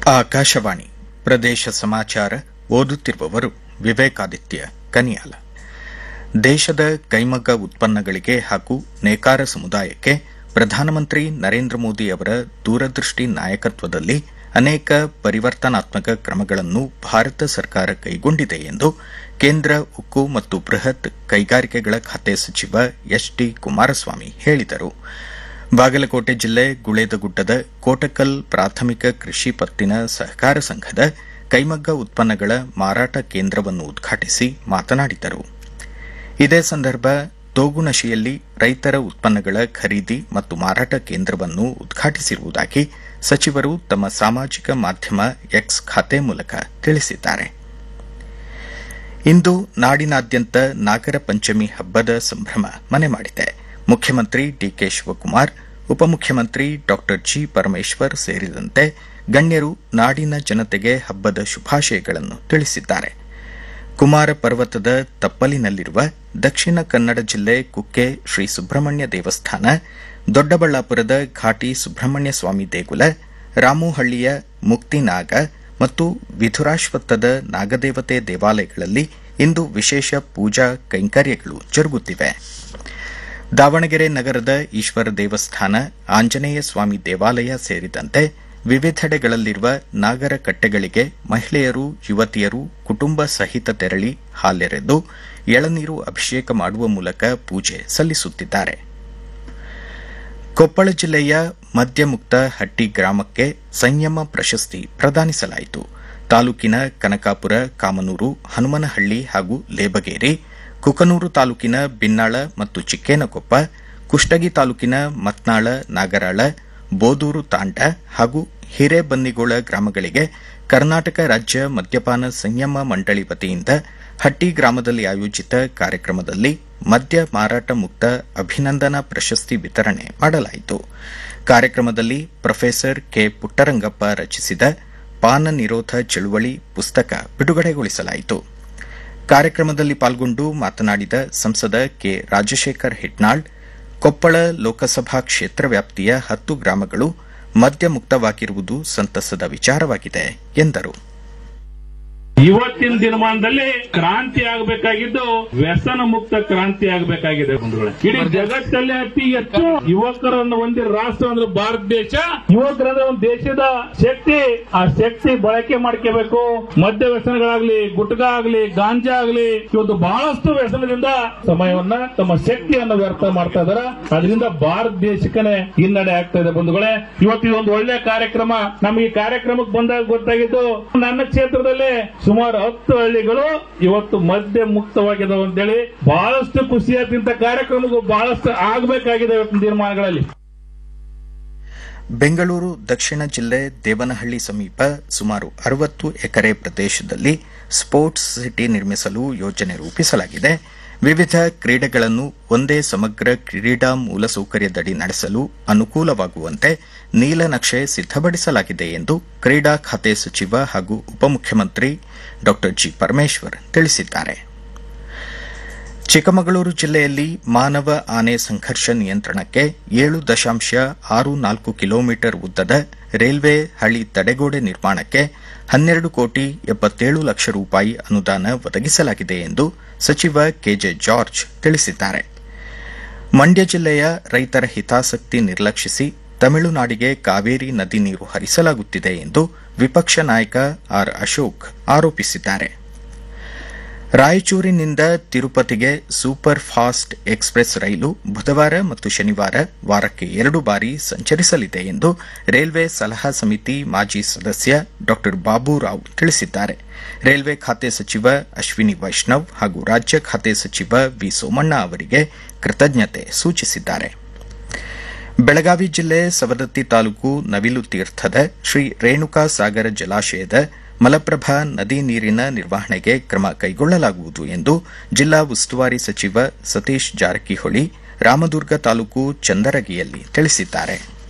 ಆಕಾಶವಾಣಿ ಪ್ರದೇಶ ಸಮಾಚಾರ ಓದುತ್ತಿರುವವರು ವಿವೇಕಾದಿತ್ಯ ಕನಿಯಾಲ ದೇಶದ ಕೈಮಗ್ಗ ಉತ್ಪನ್ನಗಳಿಗೆ ಹಾಗೂ ನೇಕಾರ ಸಮುದಾಯಕ್ಕೆ ಪ್ರಧಾನಮಂತ್ರಿ ನರೇಂದ್ರ ಮೋದಿ ಅವರ ದೂರದೃಷ್ಟಿ ನಾಯಕತ್ವದಲ್ಲಿ ಅನೇಕ ಪರಿವರ್ತನಾತ್ಮಕ ಕ್ರಮಗಳನ್ನು ಭಾರತ ಸರ್ಕಾರ ಕೈಗೊಂಡಿದೆ ಎಂದು ಕೇಂದ್ರ ಉಕ್ಕು ಮತ್ತು ಬೃಹತ್ ಕೈಗಾರಿಕೆಗಳ ಖಾತೆ ಸಚಿವ ಎಚ್ ಡಿ ಕುಮಾರಸ್ವಾಮಿ ಹೇಳಿದರು ಬಾಗಲಕೋಟೆ ಜಿಲ್ಲೆ ಗುಳೇದಗುಡ್ಡದ ಕೋಟಕಲ್ ಪ್ರಾಥಮಿಕ ಕೃಷಿ ಪತ್ತಿನ ಸಹಕಾರ ಸಂಘದ ಕೈಮಗ್ಗ ಉತ್ಪನ್ನಗಳ ಮಾರಾಟ ಕೇಂದ್ರವನ್ನು ಉದ್ಘಾಟಿಸಿ ಮಾತನಾಡಿದರು ಇದೇ ಸಂದರ್ಭ ತೋಗುಣಶಿಯಲ್ಲಿ ರೈತರ ಉತ್ಪನ್ನಗಳ ಖರೀದಿ ಮತ್ತು ಮಾರಾಟ ಕೇಂದ್ರವನ್ನು ಉದ್ಘಾಟಿಸಿರುವುದಾಗಿ ಸಚಿವರು ತಮ್ಮ ಸಾಮಾಜಿಕ ಮಾಧ್ಯಮ ಎಕ್ಸ್ ಖಾತೆ ಮೂಲಕ ತಿಳಿಸಿದ್ದಾರೆ ಇಂದು ನಾಡಿನಾದ್ಯಂತ ನಾಗರ ಪಂಚಮಿ ಹಬ್ಬದ ಸಂಭ್ರಮ ಮನೆ ಮಾಡಿದೆ ಮುಖ್ಯಮಂತ್ರಿ ಡಿಕೆ ಶಿವಕುಮಾರ್ ಉಪಮುಖ್ಯಮಂತ್ರಿ ಡಾ ಜಿ ಪರಮೇಶ್ವರ್ ಸೇರಿದಂತೆ ಗಣ್ಯರು ನಾಡಿನ ಜನತೆಗೆ ಹಬ್ಬದ ಶುಭಾಶಯಗಳನ್ನು ತಿಳಿಸಿದ್ದಾರೆ ಕುಮಾರ ಪರ್ವತದ ತಪ್ಪಲಿನಲ್ಲಿರುವ ದಕ್ಷಿಣ ಕನ್ನಡ ಜಿಲ್ಲೆ ಕುಕ್ಕೆ ಶ್ರೀ ಸುಬ್ರಹ್ಮಣ್ಯ ದೇವಸ್ಥಾನ ದೊಡ್ಡಬಳ್ಳಾಪುರದ ಘಾಟಿ ಸುಬ್ರಹ್ಮಣ್ಯ ಸ್ವಾಮಿ ದೇಗುಲ ರಾಮುಹಳ್ಳಿಯ ಮುಕ್ತಿನಾಗ ಮತ್ತು ವಿಧುರಾಶ್ವತ್ಥದ ನಾಗದೇವತೆ ದೇವಾಲಯಗಳಲ್ಲಿ ಇಂದು ವಿಶೇಷ ಪೂಜಾ ಕೈಂಕರ್ಯಗಳು ಜರುಗುತ್ತಿವೆ ದಾವಣಗೆರೆ ನಗರದ ಈಶ್ವರ ದೇವಸ್ಥಾನ ಆಂಜನೇಯ ಸ್ವಾಮಿ ದೇವಾಲಯ ಸೇರಿದಂತೆ ವಿವಿಧೆಡೆಗಳಲ್ಲಿರುವ ನಾಗರ ಕಟ್ಟೆಗಳಿಗೆ ಮಹಿಳೆಯರು ಯುವತಿಯರು ಕುಟುಂಬ ಸಹಿತ ತೆರಳಿ ಹಾಲೆರೆದು ಎಳನೀರು ಅಭಿಷೇಕ ಮಾಡುವ ಮೂಲಕ ಪೂಜೆ ಸಲ್ಲಿಸುತ್ತಿದ್ದಾರೆ ಕೊಪ್ಪಳ ಜಿಲ್ಲೆಯ ಮದ್ಯಮುಕ್ತ ಹಟ್ಟಿ ಗ್ರಾಮಕ್ಕೆ ಸಂಯಮ ಪ್ರಶಸ್ತಿ ಪ್ರದಾನಿಸಲಾಯಿತು ತಾಲೂಕಿನ ಕನಕಾಪುರ ಕಾಮನೂರು ಹನುಮನಹಳ್ಳಿ ಹಾಗೂ ಲೇಬಗೇರಿ ಕುಕನೂರು ತಾಲೂಕಿನ ಬಿನ್ನಾಳ ಮತ್ತು ಚಿಕ್ಕೇನಕೊಪ್ಪ ಕುಷ್ಟಗಿ ತಾಲೂಕಿನ ಮತ್ನಾಳ ನಾಗರಾಳ ಬೋದೂರು ತಾಂಡ ಹಾಗೂ ಹಿರೇಬನ್ನಿಗೋಳ ಗ್ರಾಮಗಳಿಗೆ ಕರ್ನಾಟಕ ರಾಜ್ಯ ಮದ್ಯಪಾನ ಸಂಯಮ ಮಂಡಳಿ ವತಿಯಿಂದ ಹಟ್ಟಿ ಗ್ರಾಮದಲ್ಲಿ ಆಯೋಜಿತ ಕಾರ್ಯಕ್ರಮದಲ್ಲಿ ಮದ್ಯ ಮಾರಾಟ ಮುಕ್ತ ಅಭಿನಂದನಾ ಪ್ರಶಸ್ತಿ ವಿತರಣೆ ಮಾಡಲಾಯಿತು ಕಾರ್ಯಕ್ರಮದಲ್ಲಿ ಪ್ರೊಫೆಸರ್ ಕೆ ಪುಟ್ಟರಂಗಪ್ಪ ರಚಿಸಿದ ಪಾನ ನಿರೋಧ ಚಳುವಳಿ ಪುಸ್ತಕ ಬಿಡುಗಡೆಗೊಳಿಸಲಾಯಿತು ಕಾರ್ಯಕ್ರಮದಲ್ಲಿ ಪಾಲ್ಗೊಂಡು ಮಾತನಾಡಿದ ಸಂಸದ ಕೆ ರಾಜಶೇಖರ್ ಹಿಟ್ನಾಳ್ ಕೊಪ್ಪಳ ಲೋಕಸಭಾ ಕ್ಷೇತ್ರ ವ್ಯಾಪ್ತಿಯ ಹತ್ತು ಗ್ರಾಮಗಳು ಮದ್ಯ ಮುಕ್ತವಾಗಿರುವುದು ಸಂತಸದ ವಿಚಾರವಾಗಿದೆ ಎಂದರು ಇವತ್ತಿನ ದಿನಮಾನದಲ್ಲಿ ಕ್ರಾಂತಿ ಆಗಬೇಕಾಗಿದ್ದು ವ್ಯಸನ ಮುಕ್ತ ಕ್ರಾಂತಿ ಆಗಬೇಕಾಗಿದೆ ಬಂಧುಗಳೇ ಇಡೀ ಜಗತ್ತಲ್ಲಿ ಅತಿ ಹೆಚ್ಚು ಯುವಕರನ್ನು ಹೊಂದಿರೋ ರಾಷ್ಟ್ರ ಅಂದ್ರೆ ಭಾರತ ದೇಶ ಯುವಕರಂದ್ರೆ ಒಂದು ದೇಶದ ಶಕ್ತಿ ಆ ಶಕ್ತಿ ಬಳಕೆ ಮಾಡ್ಕೋಬೇಕು ಮದ್ಯ ವ್ಯಸನಗಳಾಗ್ಲಿ ಗುಟ್ಕಾ ಆಗ್ಲಿ ಗಾಂಜಾ ಆಗ್ಲಿ ಇವತ್ತು ಬಹಳಷ್ಟು ವ್ಯಸನದಿಂದ ಸಮಯವನ್ನ ತಮ್ಮ ಶಕ್ತಿಯನ್ನು ವ್ಯರ್ಥ ಮಾಡ್ತಾ ಇದಾರೆ ಅದರಿಂದ ಭಾರತ ದೇಶಕ್ಕನೆ ಹಿನ್ನಡೆ ಆಗ್ತಾ ಇದೆ ಬಂಧುಗಳೇ ಇವತ್ತು ಇದೊಂದು ಒಳ್ಳೆ ಕಾರ್ಯಕ್ರಮ ನಮಗೆ ಈ ಕಾರ್ಯಕ್ರಮಕ್ಕೆ ಬಂದಾಗ ಗೊತ್ತಾಗಿದ್ದು ನನ್ನ ಕ್ಷೇತ್ರದಲ್ಲಿ ಸುಮಾರು ಹತ್ತು ಹಳ್ಳಿಗಳು ಇವತ್ತು ಮದ್ಯ ಮುಕ್ತವಾಗಿದ್ದಾವೆ ಅಂತೇಳಿ ಬಹಳಷ್ಟು ಖುಷಿಯಾದಂತ ಕಾರ್ಯಕ್ರಮಗಳು ಬಹಳಷ್ಟು ಆಗಬೇಕಾಗಿದೆ ಇವತ್ತಿನ ತೀರ್ಮಾನಗಳಲ್ಲಿ ಬೆಂಗಳೂರು ದಕ್ಷಿಣ ಜಿಲ್ಲೆ ದೇವನಹಳ್ಳಿ ಸಮೀಪ ಸುಮಾರು ಅರವತ್ತು ಎಕರೆ ಪ್ರದೇಶದಲ್ಲಿ ಸ್ಪೋರ್ಟ್ಸ್ ಸಿಟಿ ನಿರ್ಮಿಸಲು ಯೋಜನೆ ರೂಪಿಸಲಾಗಿದೆ ವಿವಿಧ ಕ್ರೀಡೆಗಳನ್ನು ಒಂದೇ ಸಮಗ್ರ ಕ್ರೀಡಾ ಮೂಲಸೌಕರ್ಯದಡಿ ನಡೆಸಲು ಅನುಕೂಲವಾಗುವಂತೆ ನೀಲನಕ್ಷೆ ಸಿದ್ದಪಡಿಸಲಾಗಿದೆ ಎಂದು ಕ್ರೀಡಾ ಖಾತೆ ಸಚಿವ ಹಾಗೂ ಉಪಮುಖ್ಯಮಂತ್ರಿ ಡಾ ಜಿ ಪರಮೇಶ್ವರ್ ತಿಳಿಸಿದ್ದಾರೆ ಚಿಕ್ಕಮಗಳೂರು ಜಿಲ್ಲೆಯಲ್ಲಿ ಮಾನವ ಆನೆ ಸಂಘರ್ಷ ನಿಯಂತ್ರಣಕ್ಕೆ ಏಳು ದಶಾಂಶ ಆರು ನಾಲ್ಕು ಕಿಲೋಮೀಟರ್ ಉದ್ದದ ರೈಲ್ವೆ ಹಳಿ ತಡೆಗೋಡೆ ನಿರ್ಮಾಣಕ್ಕೆ ಹನ್ನೆರಡು ಕೋಟಿ ಎಪ್ಪತ್ತೇಳು ಲಕ್ಷ ರೂಪಾಯಿ ಅನುದಾನ ಒದಗಿಸಲಾಗಿದೆ ಎಂದು ಸಚಿವ ಕೆಜೆ ಜಾರ್ಜ್ ತಿಳಿಸಿದ್ದಾರೆ ಮಂಡ್ಯ ಜಿಲ್ಲೆಯ ರೈತರ ಹಿತಾಸಕ್ತಿ ನಿರ್ಲಕ್ಷಿಸಿ ತಮಿಳುನಾಡಿಗೆ ಕಾವೇರಿ ನದಿ ನೀರು ಹರಿಸಲಾಗುತ್ತಿದೆ ಎಂದು ವಿಪಕ್ಷ ನಾಯಕ ಆರ್ ಅಶೋಕ್ ಆರೋಪಿಸಿದ್ದಾರೆ ರಾಯಚೂರಿನಿಂದ ತಿರುಪತಿಗೆ ಸೂಪರ್ ಫಾಸ್ಟ್ ಎಕ್ಸ್ಪ್ರೆಸ್ ರೈಲು ಬುಧವಾರ ಮತ್ತು ಶನಿವಾರ ವಾರಕ್ಕೆ ಎರಡು ಬಾರಿ ಸಂಚರಿಸಲಿದೆ ಎಂದು ರೈಲ್ವೆ ಸಲಹಾ ಸಮಿತಿ ಮಾಜಿ ಸದಸ್ಯ ಡಾ ಬಾಬುರಾವ್ ತಿಳಿಸಿದ್ದಾರೆ ರೈಲ್ವೆ ಖಾತೆ ಸಚಿವ ಅಶ್ವಿನಿ ವೈಷ್ಣವ್ ಹಾಗೂ ರಾಜ್ಯ ಖಾತೆ ಸಚಿವ ವಿ ಸೋಮಣ್ಣ ಅವರಿಗೆ ಕೃತಜ್ಞತೆ ಸೂಚಿಸಿದ್ದಾರೆ ಬೆಳಗಾವಿ ಜಿಲ್ಲೆ ಸವದತ್ತಿ ತಾಲೂಕು ನವಿಲು ತೀರ್ಥದ ಶ್ರೀ ರೇಣುಕಾ ಸಾಗರ ಜಲಾಶಯದ ಮಲಪ್ರಭಾ ನದಿ ನೀರಿನ ನಿರ್ವಹಣೆಗೆ ಕ್ರಮ ಕೈಗೊಳ್ಳಲಾಗುವುದು ಎಂದು ಜಿಲ್ಲಾ ಉಸ್ತುವಾರಿ ಸಚಿವ ಸತೀಶ್ ಜಾರಕಿಹೊಳಿ ರಾಮದುರ್ಗ ತಾಲೂಕು ಚಂದರಗಿಯಲ್ಲಿ ತಿಳಿಸಿದ್ದಾರೆ